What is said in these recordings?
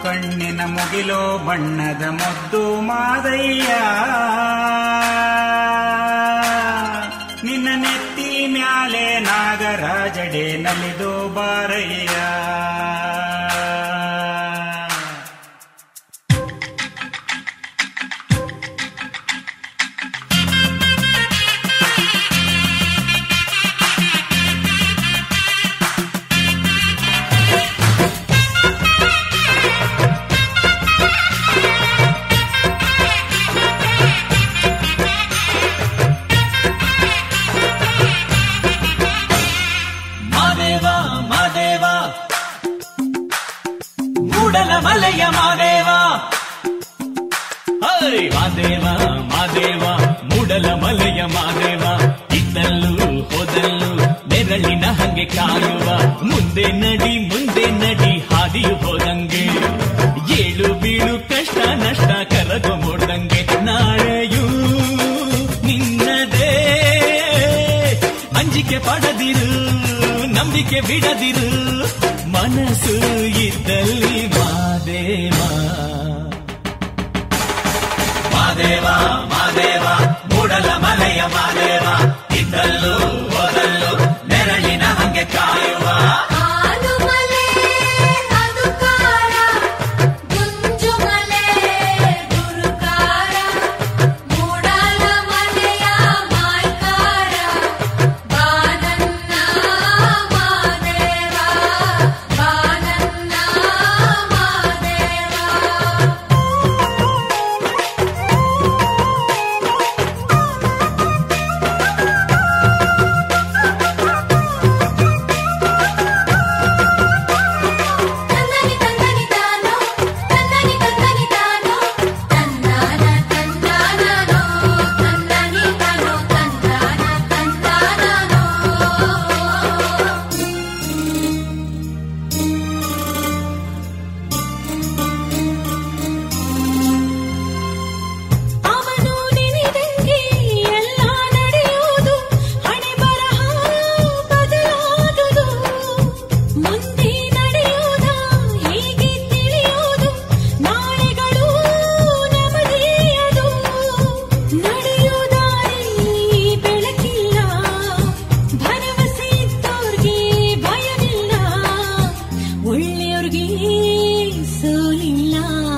ಕಣ್ಣಿನ ಮುಗಿಲೋ ಬಣ್ಣದ ಮುದ್ದು ಮಾದಯ್ಯ ನಿನ್ನ ನೆತ್ತಿ ಮ್ಯಾಲೆ ನಾಗರಾಜಡೆ ನಲಿದು ಬಾರಯ್ಯ ಮಾದೇವ ಮಾದೇವ ಮೂಡಲ ಮಲೆಯ ಮಾದೇವ ಹೈ ಮಾದೇವ ಮಾದೇವ ಮೂಡಲ ಮಲೆಯ ಮಾದೇವ ಇದ್ದಲ್ಲೂ ಹೋದಲ್ಲೂ ನೆರಳಿನ ಹಂಗೆ ಕಾಯುವ ಮುಂದೆ ನಡಿ ಮುಂದೆ ನಡಿ ಹಾದಿಯು ಹೋದಂಗೆ ಏಳು ಬೀಳು ಕಷ್ಟ ನಷ್ಟ ಕರಗು ಮೂಡ್ದಂಗೆ ನಾಳೆಯೂ ನಿನ್ನದೇ ಅಂಜಿಕೆ ಪಡದಿರು ನಂಬಿಕೆ ಬಿಡದಿರು ಮನಸ್ಸು ಇದ್ದಲ್ಲಿ ಮಾದೇವ ಮಾದೇವ ಮಾದೇವ ಮೂಡಲ ಮಲೆಯ ಮಾದೇವ ಇದ್ದಲ್ಲೂ ಹೋದಲ್ಲೂ ನೆರಳಿನ ಹಂಗೆ ಕಾಯುವ ಆದು ಮಲೆ ಅದು ಕಾರ ಗುಂಜು ಮಲೆ ಗುರುಕಾರ ಮೂಡಲ ಮಲೆಯ ಮಾಯ್ಕಾರ ಬಾನನ್ನ ಮಾದೇವ ಬಾನನ್ನ ಮಾದೇವ ತಂದನಿ ತಂದನಿ ತಾನೋ ತಂದನಿ ತಂದನಿ ತಾನೋ ತಂದಾನ ತಂದಾನೋ ತಂದನಿ ತಾನೋ ತಂದಾನ ತಂದಾನೋ ಅವನು ನೆನೆದಂಗೆ ಎಲ್ಲ ನಡೆಯುವುದು ಹಣೆ ಬರಹ ಬದಲಾದುದು ಮುಂದೆ ನಡೆಯುವುದ ಹೀಗೆ ತಿಳಿಯುವುದು ನಾಳೆಗಳು ನಮದೇಯದು ನಡೆಯುವುದಾರಿ ಬೆಳಕಿಲ್ಲ ಭರವಸೆ ಇದ್ದೋರ್ಗೆ ಭಯವಿಲ್ಲ ಒಳ್ಳೆಯವ್ರಿಗೆ ಸೋಲಿಲ್ಲ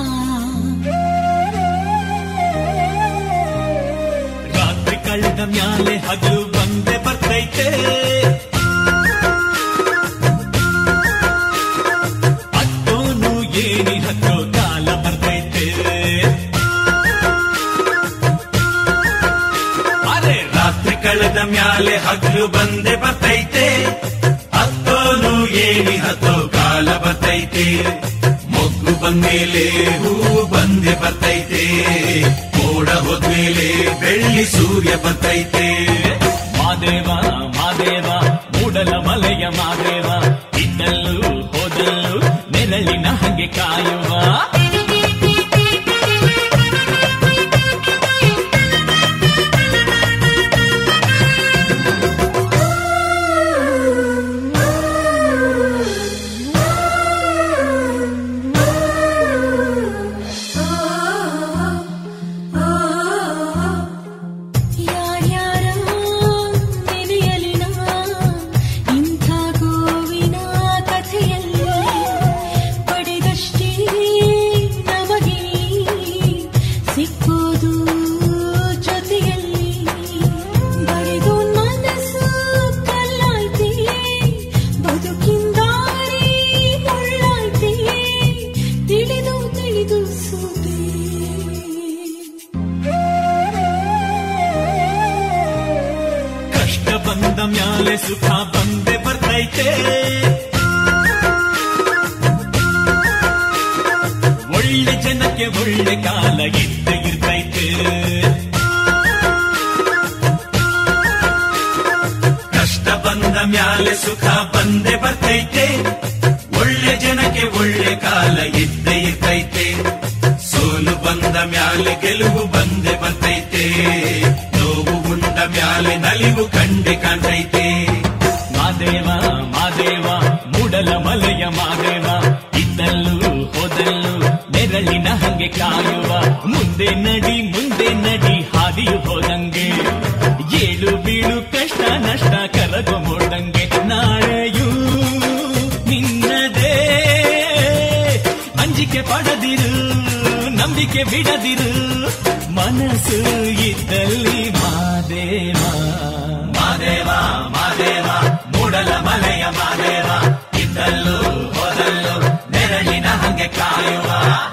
ರಾತ್ರಿ ಕಳೆದ ಮ್ಯಾಲೆ ಹಗಲು ಬಂದೆ ಬರ್ತೈತೆ ಹತ್ತೋನು ಏನಿ ಹತ್ತೋ ಕಾಲ ಬರ್ತೈತೆ ಅರೆ ರಾತ್ರಿ ಕಳೆದ ಮ್ಯಾಲೆ ಹಗಲು ಬಂದೆ ಬರ್ತೈತೆ ಹತ್ತೋನು ಏನಿ ಹತ್ತೋ ಕಾಲ ಬರ್ತೈತೆ ಮೊಗ್ಗು ಬಂದ್ಮೇಲೆ ಹೂವು ಬಂದೆ ಬರ್ತೈತೆ ಮೋಡ ಹೋದ್ಮೇಲೆ ಬೆಳ್ಳಿ ಸೂರ್ಯ ಬರ್ತೈತೆ ಮಾದೇವ ಮಾದೇವ ಮೂಡಲ ಮಲೆಯ ಮಾದೇವ ಇದ್ದಲ್ಲೂ ಹೋದಲ್ಲೂ ನೆರಳಿನ ಹಂಗೆ ಕಾಯುವ ಯಾರ್ಯಾರ ನೆನೆಯಲಿ ನಾ ಇಂಥ ಗೋವಿನ ಕಥೆಯಲ್ಲಿ ಪಡೆದಷ್ಟೇ ನಮಗೆ ಸಿಕ್ಕೋದು ಜೊತೆಯಲ್ಲಿ ಬರೆದು ಮನಸ್ಸು ಕಲ್ಲಾಯ್ತೆ ಬದುಕಿಂದಾರಿ ಮುಳ್ಳಾಯ್ತೆ ತಿಳಿದು ತಿಳಿದು ಸೋತೆ ಕಷ್ಟ ಬಂದ ಮ್ಯಾಲೆ ಸುಖ ಬಂದೆ ಬರ್ತೈತೆ ಒಳ್ಳೆ ಜನಕ್ಕೆ ಒಳ್ಳೆ ಕಾಲ ಇದ್ದ ಇರ್ತೈತೆ ಕಷ್ಟ ಬಂದ ಮ್ಯಾಲೆ ಸುಖ ಬಂದೆ ಬರ್ತೈತೆ ಒಳ್ಳೆ ಜನಕ್ಕೆ ಒಳ್ಳೆ ಕಾಲ ಇದ್ದ ಇರ್ತೈತೆ ಸೋಲು ಬಂದ ಮ್ಯಾಲೆ ಗೆಲುವು ಬಂದೆ ಬರ್ತೈತೆ ನೋವು ಉಂಡ ಮ್ಯಾಲೆ ನಲಿವು ಕಂಡೆ ಕಾಣ್ತೈತೆ ಮಾದೇವ ಮಾದೇವ ಮೂಡಲ ಮಲೆಯ ಮಾದೇವ ಇದ್ದಲ್ಲೂ ಹೋದಲ್ಲೂ ಕಾಯುವ ಮುಂದೆ ನಡಿ ಮುಂದೆ ನಡಿ ಹಾದಿಯು ಹೋದಂಗೆ ಏಳು ಬೀಳು ಕಷ್ಟ ನಷ್ಟ ಕರಗು ಮೂಡ್ದಂಗೆ ನಾಳೆಯೂ ನಿನ್ನದೇ ಅಂಜಿಕೆ ಪಡದಿರು ನಂಬಿಕೆ ಬಿಡದಿರು ಮನಸ್ಸು ಇದ್ದಲ್ಲಿ ಮಾದೇವ ಮಾದೇವ ಮಾದೇವ ಮೂಡಲ ಮಲೆಯ ಮಾದೇವ ಇದ್ದಲ್ಲೂ ಹೋದಲ್ಲೂ ನೆರಳಿನ ಹಂಗೆ ಕಾಯುವ